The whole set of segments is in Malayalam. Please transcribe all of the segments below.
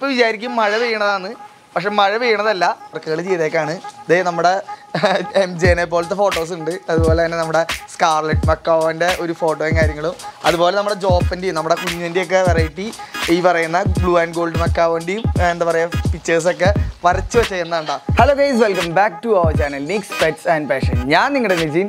ചിലപ്പോൾ വിചാരിക്കും മഴ പെയ്യണതാണ് പക്ഷെ മഴ പെയ്യണതല്ല വർക്കുകൾ ചെയ്തേക്കാണ് ഇതേ നമ്മുടെ എം ജെനെ പോലത്തെ ഫോട്ടോസ് ഉണ്ട് അതുപോലെ തന്നെ നമ്മുടെ സ്കാർലറ്റ് മക്കാവൻ്റെ ഒരു ഫോട്ടോയും കാര്യങ്ങളും അതുപോലെ നമ്മുടെ ജോപ്പൻ്റെയും നമ്മുടെ കുഞ്ഞിൻ്റെയൊക്കെ വെറൈറ്റി ഈ പറയുന്ന ബ്ലൂ ആൻഡ് ഗോൾഡ് മക്കാവൻ്റെയും എന്താ പറയുക പിക്ചേഴ്സൊക്കെ വരച്ച് വെച്ചേക്കുന്നുണ്ടാ hello guys welcome back to our channel nix pets and passion ഞാൻ നിങ്ങളുടെ നിജിൻ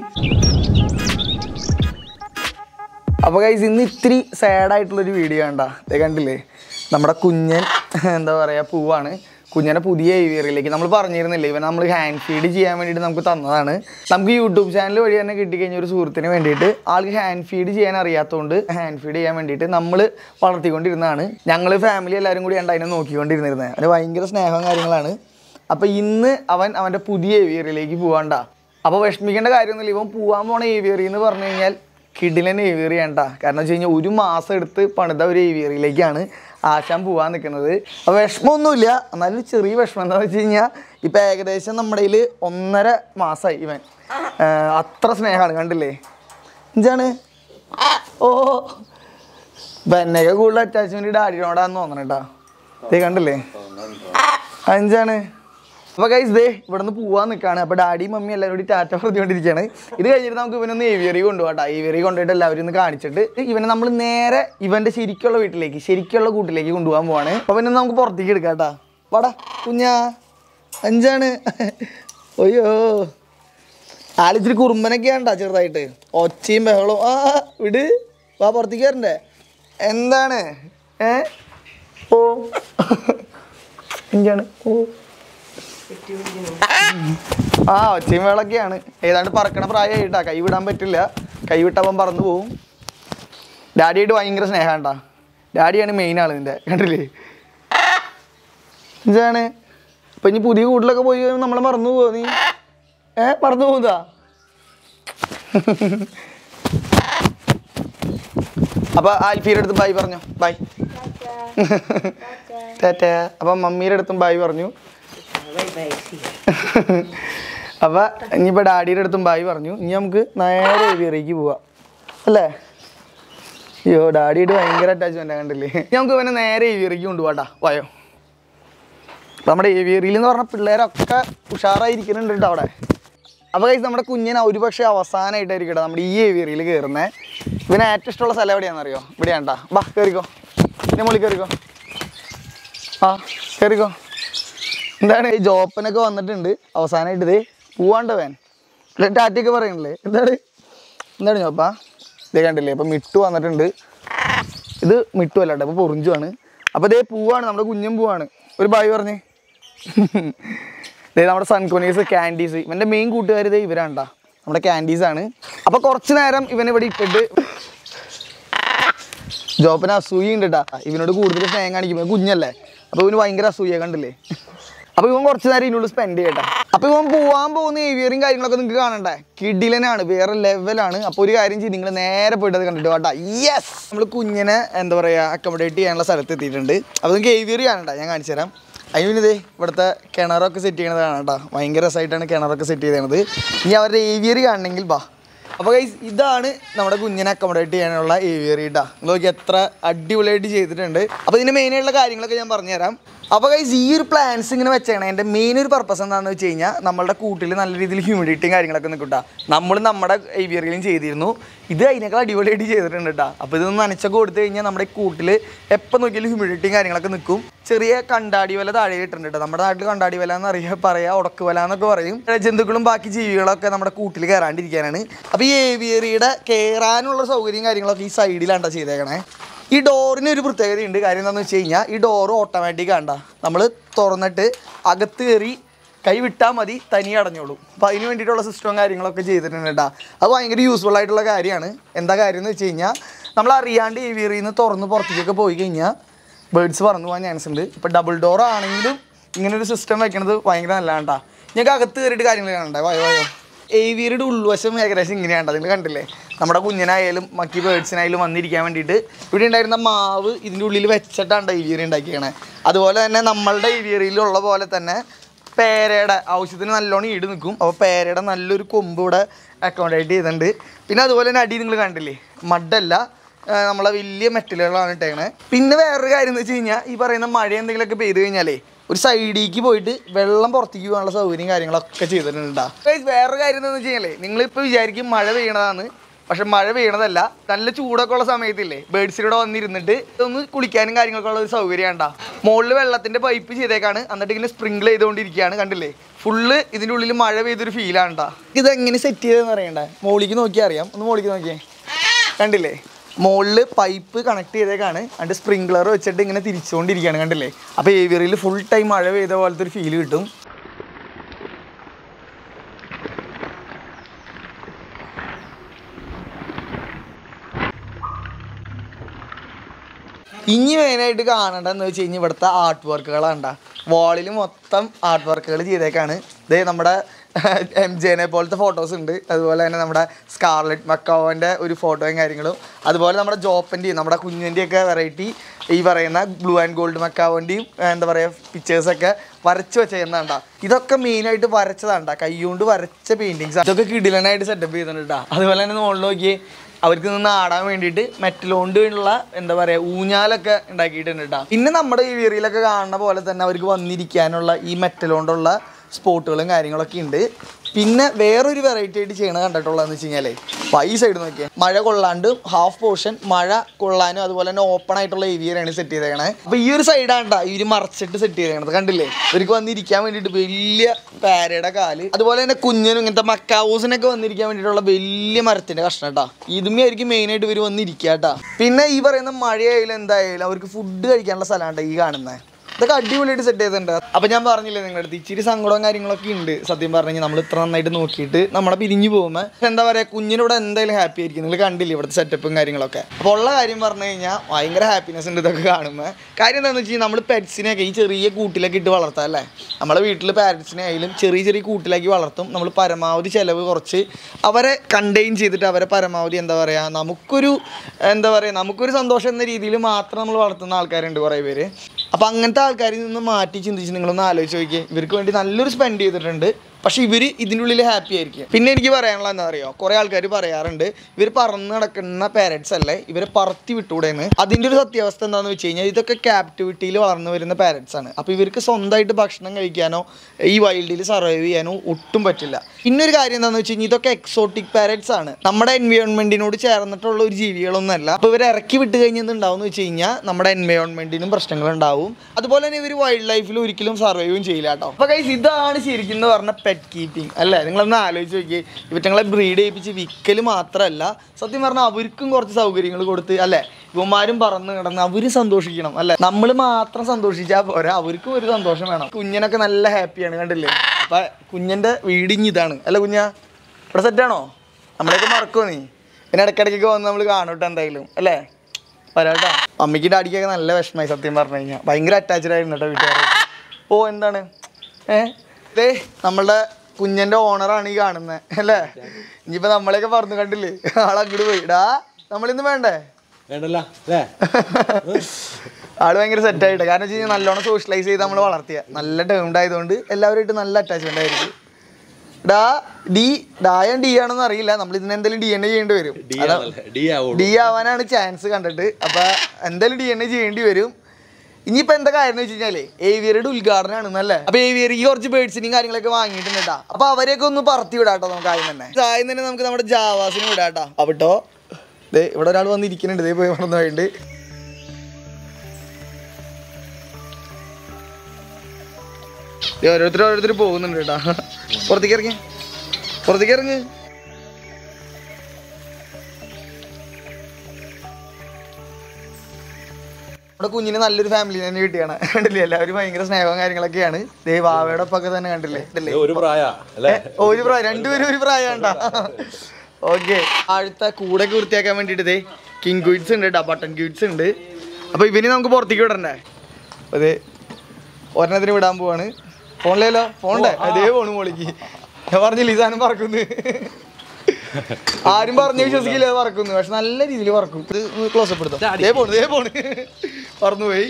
അപ്പോൾ ഗൈസ് ഇന്ന് ഇത്തിരി സാഡായിട്ടുള്ളൊരു വീഡിയോ കണ്ടാ ദേ കണ്ടില്ലേ നമ്മുടെ കുഞ്ഞൻ എന്താ പറയുക പൂവാണ് കുഞ്ഞനെ പുതിയ ഏവിയറിലേക്ക് നമ്മൾ പറഞ്ഞിരുന്നില്ലേ ഇവൻ നമ്മൾ ഹാൻഡ് ഫീഡ് ചെയ്യാൻ വേണ്ടിയിട്ട് നമുക്ക് തന്നതാണ് നമുക്ക് യൂട്യൂബ് ചാനൽ വഴി തന്നെ കിട്ടിക്കഴിഞ്ഞ ഒരു സുഹൃത്തിന് വേണ്ടിയിട്ട് ആൾക്ക് ഹാൻഡ് ഫീഡ് ചെയ്യാൻ അറിയാത്തതുകൊണ്ട് ഹാൻഡ് ഫീഡ് ചെയ്യാൻ വേണ്ടിയിട്ട് നമ്മൾ വളർത്തിക്കൊണ്ടിരുന്നതാണ് ഞങ്ങൾ ഫാമിലി എല്ലാവരും കൂടി ഉണ്ട് അതിനെ നോക്കിക്കൊണ്ടിരുന്നിരുന്നത് അതിന് ഭയങ്കര സ്നേഹവും കാര്യങ്ങളാണ് അപ്പോൾ ഇന്ന് അവൻ അവൻ്റെ പുതിയ ഏവിയറിലേക്ക് പോവാണ്ട അപ്പോൾ വിഷമിക്കേണ്ട കാര്യമൊന്നുമില്ല ഇവൻ പോകാൻ പോണ ഏവിയറി എന്ന് പറഞ്ഞു കഴിഞ്ഞാൽ കിഡിലൻ ഏവിയറി വേണ്ട കാരണം വെച്ച് കഴിഞ്ഞാൽ ഒരു മാസം എടുത്ത് പണിത ഒരു ഏവിയറിയിലേക്കാണ് ആശാൻ പോകാൻ നിൽക്കുന്നത് അപ്പോൾ വിഷമമൊന്നുമില്ല എന്നാലും ചെറിയ വിഷമം എന്താണെന്ന് വെച്ച് കഴിഞ്ഞാൽ ഇപ്പം ഏകദേശം നമ്മുടെ കയ്യിൽ ഒന്നര മാസമായി ഇവൻ ആ, അത്ര സ്നേഹമാണ് കണ്ടില്ലേ എന്താണ് ഓ ബെന്നൊക്കെ കൂടുതൽ അറ്റാച്ച്മെൻറ്റ് ഡാഡിനോടാന്ന് തോന്നണം കേട്ടോ ഇതേ കണ്ടില്ലേ അഞ്ചാണ് അപ്പൊ ഗൈസ് ദേ ഇവിടുന്ന് പോവാൻ നിൽക്കാണ് അപ്പൊ ഡാഡിയും മമ്മി എല്ലാവരും കൂടി ടാറ്റ പറഞ്ഞുകൊണ്ടിരിക്കുകയാണ് ഇത് കഴിഞ്ഞിട്ട് നമുക്ക് ഇവനൊന്ന് ഏവിയറി കൊണ്ടുപോകട്ടെ ഏവിയറി കൊണ്ടുപോയിട്ട് എല്ലാവരും ഒന്ന് കാണിച്ചിട്ട് ഇവനെ നമ്മൾ നേരെ ഇവന്റെ ശരിക്കുള്ള വീട്ടിലേക്ക് ശരിക്കുള്ള കൂട്ടിലേക്ക് കൊണ്ടുപോകാൻ പോവാണ് അപ്പൊ പിന്നെ നമുക്ക് പുറത്തേക്ക് എടുക്കാം കേട്ടാ വാടാ കുഞ്ഞാ അഞ്ചാണ് അയ്യോ ആളിച്ചിരി കുറുമ്പനൊക്കെ ഉണ്ടാ ചെറുതായിട്ട് ഒച്ചയും ബഹളവും ആ വിട് വാ പുറത്തേക്ക് വരണ്ടേ എന്താണ് ഏ ഓ എന്താണ് ഓ ആ ഒച്ചയും വേളൊക്കെയാണ് ഏതാണ്ട് പറക്കണ പ്രായമായിട്ടാ കൈ വിടാൻ പറ്റില്ല കൈ വിട്ടവൻ പറന്നു പോവും ഡാഡിയായിട്ട് ഭയങ്കര സ്നേഹണ്ടാ ഡാഡിയാണ് മെയിൻ ആള് നിന്റെ കണ്ടില്ലേ എന്താണ് ഇപ്പൊ ഇനി പുതിയ കൂട്ടിലൊക്കെ പോയി കഴിയുമ്പോ നമ്മളെ മറന്നു പോവോ നീ ഏ മറന്നു പോകുന്നതാ അപ്പൊ ആൽഫിയുടെ അടുത്ത് ബൈ പറഞ്ഞു ബൈ ടാറ്റ അപ്പൊ മമ്മിയുടെ അടുത്തും ബൈ പറഞ്ഞു അപ്പൊ ഇനിയിപ്പോ ഡാഡിയുടെ അടുത്തും ബായി പറഞ്ഞു ഇനി നമുക്ക് നേരെ ഏവിയറിലേക്ക് പോവാം അല്ലേ അയ്യോ ഡാഡിയുടെ ഭയങ്കര അറ്റാച്ച്മെന്റ് കണ്ടില്ലേ ഇനി നമുക്ക് ഇവനെ നേരെ ഏവിയറിലേക്ക് കൊണ്ടുപോട്ടാ വായോ അപ്പൊ നമ്മുടെ ഏവിയറിയിൽ എന്ന് പറഞ്ഞ പിള്ളേരൊക്കെ ഉഷാറായിരിക്കുന്നുണ്ട് കേട്ടോ അവിടെ അപ്പോൾ കഴിച്ച് നമ്മുടെ കുഞ്ഞിനെ ഒരു പക്ഷേ അവസാനമായിട്ടായിരിക്കും കേട്ടോ നമ്മുടെ ഈ ഏവിയറിയിൽ കയറുന്നത് ഇവന് ഏറ്റവും ഇഷ്ടമുള്ള സ്ഥലം എവിടെയാണെന്നറിയോ ഇവിടെയാണ് കേട്ടോ ബാ കയറിക്കോ പിന്നെ മുകളിൽ കയറിക്കോ ആ കയറിക്കോ എന്താണ് ഈ ജോപ്പനൊക്കെ വന്നിട്ടുണ്ട് അവസാനമായിട്ട് ഇതേ പൂവാണ്ട് വേൻ ടാറ്റയൊക്കെ പറയണില്ലേ എന്താണ് എന്താണ് ജോപ്പാ ഇതേ കണ്ടില്ലേ ഇപ്പം മിട്ടു വന്നിട്ടുണ്ട് ഇത് മിട്ടു അല്ല കേട്ടോ ഇപ്പോൾ പൊറിഞ്ചുവാണ് അപ്പോൾ ഇതേ പൂവാണ് നമ്മുടെ കുഞ്ഞൻ പൂവാണ് ഒരു ബായ് പറഞ്ഞേ ഇതേ നമ്മുടെ സൺകോണീസ് ക്യാൻഡീസ് ഇവൻ്റെ മെയിൻ കൂട്ടുകാർ ഇതേ ഇവരാണ്ടാ നമ്മുടെ ക്യാൻഡീസ് ആണ് അപ്പോൾ കുറച്ച് നേരം ഇവനെ ഇവിടെ ഇട്ടിട്ട് ജോപ്പന് അസൂയ ഉണ്ട് കേട്ടാ ഇവനോട് കൂടുതൽ സ്നേഹം കാണിക്കുമ്പോൾ കുഞ്ഞല്ലേ അപ്പോൾ ഇവന് ഭയങ്കര അസൂയ കണ്ടില്ലേ അപ്പോൾ ഇവൻ കുറച്ച് നേരം ഇതിനുള്ളിൽ സ്പെൻഡ് ചെയ്യട്ടെ അപ്പോൾ ഇവൻ പോവാൻ പോകുന്ന ഏവിയറും കാര്യങ്ങളൊക്കെ നിങ്ങൾക്ക് കാണണ്ടേ കിഡിലനാണ് വേറെ ലെവലാണ് അപ്പോൾ ഒരു കാര്യം ചെയ്ത് നിങ്ങൾ നേരെ പോയിട്ട് അത് കണ്ടിട്ട് കേട്ടാ യെസ് നമ്മൾ കുഞ്ഞിനെ എന്താ പറയുക അക്കോമഡേറ്റ് ചെയ്യാനുള്ള സ്ഥലത്ത് എത്തിയിട്ടുണ്ട് അപ്പോൾ നിങ്ങൾക്ക് ഏവിയറി കാണണ്ട ഞാൻ കാണിച്ചു തരാം അതിന് ഇതേ ഇവിടുത്തെ കിണറൊക്കെ സെറ്റ് ചെയ്യണത് കാണാം കേട്ടോ ഭയങ്കര രസമായിട്ടാണ് കിണറൊക്കെ സെറ്റ് ചെയ്തത് ഇനി അവരുടെ ഏവിയറി കാണണമെങ്കിൽ ബാ അപ്പോൾ ഗൈസ് ഇതാണ് നമ്മുടെ കുഞ്ഞിനെ അക്കോമഡേറ്റ് ചെയ്യാനുള്ള ഏവിയറി കേട്ടോ നോക്കി എത്ര അടിപൊളിയായിട്ട് ചെയ്തിട്ടുണ്ട് അപ്പോൾ ഇതിൻ്റെ മെയിനായിട്ടുള്ള കാര്യങ്ങളൊക്കെ ഞാൻ പറഞ്ഞുതരാം അപ്പോൾ ഗൈസ് ഈ ഒരു പ്ലാൻസ് ഇങ്ങനെ വെച്ചേക്കണേ എൻ്റെ മെയിൻ ഒരു പർപ്പസ് എന്താണെന്ന് വെച്ച് കഴിഞ്ഞാൽ നമ്മളുടെ കൂട്ടിൽ നല്ല രീതിയിൽ ഹ്യൂമിഡിറ്റിയും കാര്യങ്ങളൊക്കെ നിൽക്കും നമ്മൾ നമ്മുടെ ഏവിയറിയിലും ചെയ്തിരുന്നു ഇത് അതിനേക്കാൾ അടിപൊളിയായിട്ട് ചെയ്തിട്ടുണ്ട് കേട്ടോ അപ്പോൾ ഇതൊന്ന് നനച്ചൊക്കെ കൊടുത്തു കഴിഞ്ഞാൽ നമ്മുടെ കൂട്ടിൽ എപ്പോൾ നോക്കിയാലും ഹ്യൂമിഡിറ്റിയും കാര്യങ്ങളൊക്കെ നിൽക്കും ചെറിയ കണ്ടാടി വല താഴെ ഇട്ടിട്ടുണ്ട് കേട്ടോ നമ്മുടെ നാട്ടിൽ കണ്ടാടി വല എന്ന് അറിയാ പറയാ ഉടക്ക് വല എന്നൊക്കെ പറയും ജന്തുക്കളും ബാക്കി ജീവികളൊക്കെ നമ്മുടെ കൂട്ടിൽ കയറാണ്ടിരിക്കാനാണ് അപ്പോൾ ഈ ഏവിയറിയുടെ കയറാനുള്ള സൗകര്യം കാര്യങ്ങളൊക്കെ ഈ സൈഡിലാണ് ചെയ്തേക്കണേ ഈ ഡോറിന് ഒരു പ്രത്യേകതയുണ്ട് കാര്യം എന്താണെന്ന് വെച്ച് കഴിഞ്ഞാൽ ഈ ഡോറ് ഓട്ടോമാറ്റിക് ആണ്ട നമ്മൾ തുറന്നിട്ട് അകത്ത് കയറി കൈ വിട്ടാൽ മതി തനിയെ അടഞ്ഞോളും അപ്പോൾ അതിന് വേണ്ടിയിട്ടുള്ള സിസ്റ്റവും കാര്യങ്ങളൊക്കെ ചെയ്തിട്ടുണ്ട് കേട്ടോ അത് ഭയങ്കര യൂസ്ഫുൾ ആയിട്ടുള്ള കാര്യമാണ് എന്താ കാര്യം എന്ന് വെച്ച് കഴിഞ്ഞാൽ നമ്മൾ അറിയാണ്ട് ഏവിയറിയിൽ നിന്ന് തുറന്ന് പുറത്തേക്കൊക്കെ പോയി കഴിഞ്ഞാൽ ബേഡ്സ് പറന്നു പോകാൻ ചാൻസ് ഉണ്ട് ഇപ്പോൾ ഡബിൾ ഡോർ ആണെങ്കിലും ഇങ്ങനെ ഒരു സിസ്റ്റം വെക്കണത് ഭയങ്കര നല്ലതാണ് കേട്ടോ ഞങ്ങൾക്ക് അകത്ത് കയറിയിട്ട് കാര്യങ്ങൾ കാണണ്ടേ വായോ വായോ ഏവിയറിയുടെ ഉൾവശം ഏകദേശം ഇങ്ങനെയാണ് നിങ്ങൾ കണ്ടില്ലേ നമ്മുടെ കുഞ്ഞിനായാലും മക്കി ബേഡ്സിനായാലും വന്നിരിക്കാൻ വേണ്ടിയിട്ട് ഇവിടെ ഉണ്ടായിരുന്ന മാവ് ഇതിൻ്റെ ഉള്ളിൽ വെച്ചിട്ടാണ് ഏവിയറി ഉണ്ടാക്കിയത് അതുപോലെ തന്നെ നമ്മളുടെ ഏവിയറിയിലുള്ള പോലെ തന്നെ പേരയുടെ ആവശ്യത്തിന് നല്ലോണം ഈട് നിൽക്കും അപ്പോൾ പേരയുടെ നല്ലൊരു കൊമ്പ് ഇവിടെ അക്കോമഡേറ്റ് ചെയ്തിട്ടുണ്ട് പിന്നെ അതുപോലെ തന്നെ അടി നിങ്ങൾ കണ്ടില്ലേ മഡല്ല ആ, നമ്മളെ വലിയ മെറ്റലുകളാണ് ഇട്ടേക്കണേ പിന്നെ വേറൊരു കാര്യം എന്ന് വെച്ച് കഴിഞ്ഞാൽ ഈ പറയുന്ന മഴ എന്തെങ്കിലുമൊക്കെ പെയ്ത് കഴിഞ്ഞാലേ ഒരു സൈഡിലേക്ക് പോയിട്ട് വെള്ളം പുറത്തേക്ക് പോകാനുള്ള സൗകര്യം കാര്യങ്ങളൊക്കെ ചെയ്തിട്ടുണ്ടാ വേറൊരു കാര്യം എന്താണെന്ന് വെച്ച് കഴിഞ്ഞാലേ നിങ്ങളിപ്പോൾ വിചാരിക്കും മഴ പെയ്യണതാണ് പക്ഷെ മഴ പെയ്യണതല്ല നല്ല ചൂടൊക്കെ ഉള്ള സമയത്തില്ലേ ബേഡ്സിലൂടെ വന്നിരുന്നിട്ട് ഒന്ന് കുളിക്കാനും കാര്യങ്ങളൊക്കെ ഉള്ള ഒരു സൗകര്യം ഉണ്ടാ മുകളിൽ വെള്ളത്തിന്റെ പൈപ്പ് ചെയ്തേക്കാണ് എന്നിട്ട് ഇങ്ങനെ സ്പ്രിങ്കിൾ ചെയ്തുകൊണ്ടിരിക്കുകയാണ് കണ്ടില്ലേ ഫുള്ള് ഇതിൻ്റെ ഉള്ളിൽ മഴ പെയ്തൊരു ഫീലാണ് ട്ടാ. ഇത് എങ്ങനെ സെറ്റ് ചെയ്തതെന്ന് അറിയണ്ടേ മോളിക്ക് നോക്കിയാൽ അറിയാം ഒന്ന് മോളിക്ക് നോക്കിയേ കണ്ടില്ലേ മുകളിൽ പൈപ്പ് കണക്ട് ചെയ്തേക്കാണ് അതിൻ്റെ സ്പ്രിങ്ക്ലർ വെച്ചിട്ട് ഇങ്ങനെ തിരിച്ചുകൊണ്ടിരിക്കുകയാണ് കണ്ടില്ലേ അപ്പോൾ ഏവിയറിയിൽ ഫുൾ ടൈം മഴ പെയ്ത പോലത്തെ ഒരു ഫീൽ കിട്ടും ഇനി മെയിനായിട്ട് കാണേണ്ടതെന്ന് വെച്ച് കഴിഞ്ഞാൽ ഇവിടുത്തെ ആർട്ട് വർക്കുകളാണ്ട വാളിൽ മൊത്തം ആർട്ട് വർക്കുകൾ ചെയ്തേക്കാണ് ഇതേ നമ്മുടെ എം ജെനെ പോലത്തെ ഫോട്ടോസ് ഉണ്ട് അതുപോലെ തന്നെ നമ്മുടെ സ്കാർലറ്റ് മക്കാവൻ്റെ ഒരു ഫോട്ടോയും കാര്യങ്ങളും അതുപോലെ നമ്മുടെ ജോപ്പൻ്റെയും നമ്മുടെ കുഞ്ഞിൻ്റെയൊക്കെ വെറൈറ്റി ഈ പറയുന്ന ബ്ലൂ ആൻഡ് ഗോൾഡ് മക്കാവൻ്റെയും എന്താ പറയുക പിക്ചേഴ്സൊക്കെ വരച്ച് വെച്ചേക്കുന്നതാണ്ട ഇതൊക്കെ മെയിനായിട്ട് വരച്ചതാണ്ട കൈകൊണ്ട് വരച്ച പെയിൻറ്റിങ്സ് ഇതൊക്കെ കിടിലനായിട്ട് സെറ്റപ്പ് ചെയ്തിട്ടുണ്ട് അതുപോലെ തന്നെ മുകളിൽ നോക്കിയേ അവർക്ക് നിന്ന് ആടാൻ വേണ്ടിയിട്ട് മെറ്റൽ കൊണ്ടുള്ള എന്താ പറയുക ഊഞ്ഞാലൊക്കെ ഉണ്ടാക്കിയിട്ടുണ്ട് കേട്ടോ പിന്നെ നമ്മുടെ ഈ വീറിയിലൊക്കെ കാണുന്ന പോലെ തന്നെ അവർക്ക് വന്നിരിക്കാനുള്ള ഈ മെറ്റൽ കൊണ്ടുള്ള സ്പോട്ടുകളും കാര്യങ്ങളൊക്കെ ഉണ്ട് പിന്നെ വേറൊരു വെറൈറ്റി ആയിട്ട് ചെയ്യണത് കണ്ടിട്ടുള്ളതെന്ന് വെച്ച് കഴിഞ്ഞാലേ ഈ സൈഡ് നോക്കിയാൽ മഴ കൊള്ളാണ്ട് ഹാഫ് പോർഷൻ മഴ കൊള്ളാനും അതുപോലെ തന്നെ ഓപ്പൺ ആയിട്ടുള്ള ഏരിയയാണ് സെറ്റ് ചെയ്തേക്കണേ അപ്പോൾ ഈ ഒരു സൈഡാണ് ഇവര് മറച്ചിട്ട് സെറ്റ് ചെയ്തേക്കണത് കണ്ടില്ലേ ഇവർക്ക് വന്നിരിക്കാൻ വേണ്ടിയിട്ട് വലിയ പാരയുടെ കാല് അതുപോലെ തന്നെ കുഞ്ഞിനും ഇങ്ങനത്തെ മക്കാവൂസിനൊക്കെ വന്നിരിക്കാൻ വേണ്ടിയിട്ടുള്ള വലിയ മരത്തിന്റെ കഷ്ണം കേട്ടാ ഇതുമേ ആയിരിക്കും മെയിനായിട്ട് ഇവർ വന്നിരിക്കുക കേട്ടാ പിന്നെ ഈ പറയുന്ന മഴയായാലും എന്തായാലും അവർക്ക് ഫുഡ് കഴിക്കാനുള്ള സ്ഥലമാണ് ഈ കാണുന്നത് ഇതൊക്കെ അടിപൊളിയായിട്ട് സെറ്റ് ചെയ്തിട്ടുണ്ട് അപ്പൊ ഞാൻ പറഞ്ഞില്ലേ നിങ്ങളുടെ അടുത്ത് ഇച്ചിരി സങ്കടവും കാര്യങ്ങളൊക്കെ ഉണ്ട് സത്യം പറഞ്ഞു കഴിഞ്ഞാൽ നമ്മൾ ഇത്ര നന്നായിട്ട് നോക്കിയിട്ട് നമ്മളെ പിരിഞ്ഞു പോകുമ്പോൾ എന്താ പറയാ കുഞ്ഞിനോട് എന്തായാലും ഹാപ്പി ആയിരിക്കും നിങ്ങൾ കണ്ടില്ലേ ഇവിടുത്തെ സെറ്റപ്പും കാര്യങ്ങളൊക്കെ അപ്പോൾ ഉള്ള കാര്യം പറഞ്ഞു കഴിഞ്ഞാൽ ഭയങ്കര ഹാപ്പിനെസ് ഉണ്ട് ഇതൊക്കെ കാണുമ്പോൾ കാര്യം എന്താണെന്ന് വെച്ച് കഴിഞ്ഞാൽ നമ്മൾ പെറ്റ്സിനെയൊക്കെ ഈ ചെറിയ കൂട്ടിലൊക്കെ ഇട്ട് വളർത്താം അല്ലേ നമ്മളെ വീട്ടിൽ പാരൻസിനെ ആയാലും ചെറിയ ചെറിയ കൂട്ടിലാക്കി വളർത്തും നമ്മൾ പരമാവധി ചിലവ് കുറച്ച് അവരെ കണ്ടെയ്ൻ ചെയ്തിട്ട് അവരെ പരമാവധി എന്താ പറയുക നമുക്കൊരു എന്താ പറയുക നമുക്കൊരു സന്തോഷം എന്ന രീതിയിൽ മാത്രം നമ്മൾ വളർത്തുന്ന ആൾക്കാരുണ്ട് കുറേ പേര് അപ്പോൾ അങ്ങനത്തെ ആൾക്കാരിൽ നിന്ന് മാറ്റി ചിന്തിച്ച് നിങ്ങളൊന്ന് ആലോചിച്ച് നോക്കിയേ ഇവർക്ക് വേണ്ടി നല്ലൊരു സ്പെൻഡ് ചെയ്തിട്ടുണ്ട് പക്ഷെ ഇവർ ഇതിൻ്റെ ഉള്ളിൽ ഹാപ്പി ആയിരിക്കും പിന്നെ എനിക്ക് പറയാനുള്ള എന്താ അറിയോ കുറേ ആൾക്കാർ പറയാറുണ്ട് ഇവർ പറന്ന് നടക്കുന്ന പാരൻസ് അല്ലേ ഇവരെ പറത്തി വിട്ടുകൂടെയെന്ന് അതിൻ്റെ ഒരു സത്യാവസ്ഥ എന്താണെന്ന് വെച്ച് കഴിഞ്ഞാൽ ഇതൊക്കെ ക്യാപ്റ്റിവിറ്റിയിൽ വളർന്നു വരുന്ന പാരൻസ് ആണ് അപ്പോൾ ഇവർക്ക് സ്വന്തമായിട്ട് ഭക്ഷണം കഴിക്കാനോ ഈ വൈൽഡിൽ സർവൈവ് ചെയ്യാനോ ഒട്ടും പറ്റില്ല പിന്നെ ഒരു കാര്യം എന്താണെന്ന് വെച്ച് കഴിഞ്ഞാൽ ഇതൊക്കെ എക്സോട്ടിക് പാരൻസ് ആണ് നമ്മുടെ എൻവയോൺമെൻറ്റിനോട് ചേർന്നിട്ടുള്ള ഒരു ജീവികളൊന്നുമല്ല അപ്പോൾ ഇവരെ ഇറക്കി വിട്ട് കഴിഞ്ഞാൽ എന്തുണ്ടാവും വെച്ച് കഴിഞ്ഞാൽ നമ്മുടെ എൻവയോൺമെൻറ്റിനും പ്രശ്നങ്ങളുണ്ടാവും അതുപോലെ തന്നെ ഇവർ വൈൽഡ് ലൈഫിൽ ഒരിക്കലും സർവൈവും ചെയ്യില്ല കേട്ടോ അപ്പോൾ കൈസ് ഇതാണ് ശരിക്കും എന്ന് പറഞ്ഞ പെറ്റ് കീപ്പിംഗ് അല്ലേ നിങ്ങളൊന്ന് ആലോചിച്ച് നോക്കിയേ ഇവറ്റങ്ങളെ ബ്രീഡ് ചെയ്യിപ്പിച്ച് വിൽക്കൽ മാത്രമല്ല സത്യം പറഞ്ഞാൽ അവർക്കും കുറച്ച് സൗകര്യങ്ങൾ കൊടുത്ത് അല്ലേ ഇവന്മാരും പറന്ന് കിടന്ന് അവർ സന്തോഷിക്കണം അല്ലേ നമ്മൾ മാത്രം സന്തോഷിച്ചാൽ പോരാ അവർക്കും ഒരു സന്തോഷം വേണം കുഞ്ഞിനൊക്കെ നല്ല ഹാപ്പിയാണ് കണ്ടില്ലേ അപ്പൊ കുഞ്ഞിന്റെ വീടിങ് ഇതാണ് അല്ല കുഞ്ഞാ ഇവിടെ സെറ്റാണോ നമ്മളെയൊക്കെ മറക്കുമോ നീ പിന്നെ ഇടയ്ക്കിടയ്ക്കൊക്കെ വന്ന് നമ്മൾ കാണൂട്ടോ എന്തായാലും അല്ലേ വരാട്ടോ അമ്മയ്ക്ക് ഡാഡിക്കൊക്കെ നല്ല വിഷമമായി സത്യം പറഞ്ഞു കഴിഞ്ഞാൽ ഭയങ്കര അറ്റാച്ച്ഡ് ആയിരുന്നു കേട്ടോ വീട്ടുകാർ ഓ എന്താണ് ഏ ദേ നമ്മളുടെ കുഞ്ഞൻ്റെ ഓണറാണ് ഈ കാണുന്നത് അല്ലേ ഇനിയിപ്പോൾ നമ്മളെയൊക്കെ പറഞ്ഞു കണ്ടില്ലേ ആളങ്ങോട്ട് പോയി ഡാ നമ്മളിന്ന് വേണ്ടേ വേണ്ടല്ല അല്ലേ ആള് ഭയങ്കര സെറ്റ് ആയിട്ട് കാരണം വെച്ച് കഴിഞ്ഞാൽ നല്ലോണം സോഷ്യലൈസ് ചെയ്ത് നമ്മൾ വളർത്തിയ നല്ല ടേംഡ് ആയതുകൊണ്ട് എല്ലാവരുമായിട്ട് നല്ല അറ്റാച്ച്മെന്റ് ആയിരിക്കും ഡാ ഡി ഡായോ ഡി ആണോന്ന് അറിയില്ല നമ്മൾ ഇതിന് എന്തെങ്കിലും ഡി എൻ എ ചെയ്യേണ്ടി വരും ഡി ആണല്ലേ ഡി ആവുള്ളൂ ഡി ആവാനാണ് ചാൻസ് കണ്ടിട്ട് അപ്പൊ എന്തായാലും ഡി എൻ എ ചെയ്യേണ്ടി വരും ഇനിയിപ്പോ എന്താ കാര്യം എന്ന് വെച്ച് കഴിഞ്ഞാലേ ഏവിയറുടെ ഉദ്ഘാടനമാണ് എന്നല്ലേ അപ്പൊ ഏവിയറിക്ക് കുറച്ച് ബേഡ്സിനെയും കാര്യങ്ങളൊക്കെ വാങ്ങിയിട്ടുണ്ട് കേട്ടാ അപ്പൊ അവരെയൊക്കെ ഒന്ന് പറത്തി വിടാട്ടോ നമുക്ക് ആദ്യം തന്നെ ആദ്യം തന്നെ നമുക്ക് നമ്മുടെ ജാവാസിന് വിടാട്ടോ അവിട്ടോ ദേ ഇവിടെ ഒരാൾ വന്നിരിക്കുന്നുണ്ട് ദേ പോയി വളർന്നു പോയിട്ട് ദേ ഓരോരുത്തർ ഓരോരുത്തർ പോകുന്നുണ്ട് കേട്ടാ പുറത്തേക്ക് ഇറങ്ങി പുറത്തേക്ക് ഇറങ്ങ് നമ്മുടെ കുഞ്ഞിന് നല്ലൊരു ഫാമിലി തന്നെ കിട്ടിയാണ് കണ്ടില്ലേ എല്ലാവരും ഭയങ്കര സ്നേഹവും കാര്യങ്ങളൊക്കെയാണ് ദേ വാവയുടെ ഒപ്പൊക്കെ തന്നെ കണ്ടില്ലേ കണ്ടില്ലേ ഇത് ഒരു പ്രായ അല്ലേ ഒരു പ്രായം രണ്ടുപേരും ഒരു പ്രായണ്ട ഓക്കെ ആഴത്തെ കൂടൊക്കെ വൃത്തിയാക്കാൻ വേണ്ടിയിട്ട് ദേ കിങ് ക്യൂറ്റ്സ് ഉണ്ട് കേട്ടോ ബട്ടൺ ക്യൂറ്റ്സ് ഉണ്ട് അപ്പോൾ ഇവന് നമുക്ക് പുറത്തേക്ക് വിടണ്ടേ അതെ ഒരെണ്ണത്തിന് വിടാൻ പോവാണ് ഫോണിലല്ലോ ഫോണിലെ അതേ ഫോണ് മോളിക്ക് ഞാൻ പറഞ്ഞില്ല ഈ സാധനം പറക്കുന്നു ആരും പറഞ്ഞു വിശ്വസിക്കില്ല അത് പറക്കുന്നു പക്ഷെ നല്ല രീതിയിൽ പറക്കും ഇത് ക്ലോസപ്പ് എടുത്തോ ദേ പോണ് ദേ പോണ് പറന്നുപോയി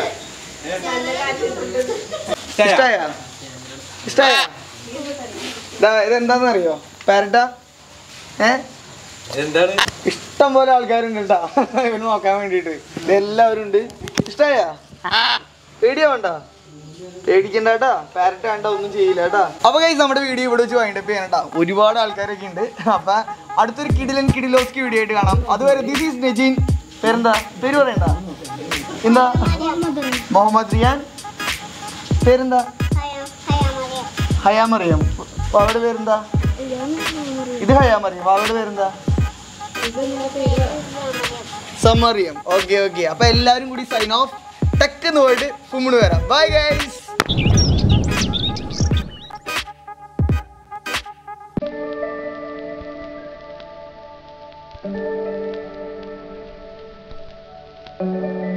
ഇഷ്ടായ ഇഷ്ടായ ഇതാ ഇതെന്താന്ന് അറിയോ പാരറ്റാ ഏ എന്താണ് ഇഷ്ടം പോലെ ആൾക്കാരുണ്ട് കേട്ടാ ഇവന് നോക്കാൻ വേണ്ടിട്ട് ഇതെല്ലാവരും ഉണ്ട് ഇഷ്ടായ പേടിയാ വേണ്ട പേടിക്കണ്ട കേട്ടാ പാരറ്റ് വേണ്ട ഒന്നും ചെയ്യില്ല കേട്ടാ അപ്പൊ കൈസ് നമ്മുടെ വീഡിയോ ഇവിടെ വെച്ച് വൈൻഡപ്പ് ചെയ്യാൻ കേട്ടാ ഒരുപാട് ആൾക്കാരൊക്കെ ഉണ്ട് അപ്പൊ അടുത്തൊരു കിടിലൻ കിടിലോസ്കി വീഡിയോ ആയിട്ട് കാണാം അതുവരെ ദിസ് ഈസ് നെജീൻ പേരെന്താ പേര് പറയണ്ട എന്താ മുഹമ്മദ് റിയാൻ പേരെന്താ ഹയാമറിയം അവളുടെ പേരെന്താ ഇത് ഹയാമറിയം അവളുടെ പേരെന്താ സമറിയം ഓക്കെ ഓക്കെ അപ്പൊ എല്ലാവരും കൂടി സൈൻ ഓഫ് ടെക് എന്ന് പോയിട്ട് കുമ്മിണ് വരാം ബൈ ഗൈസ് Thank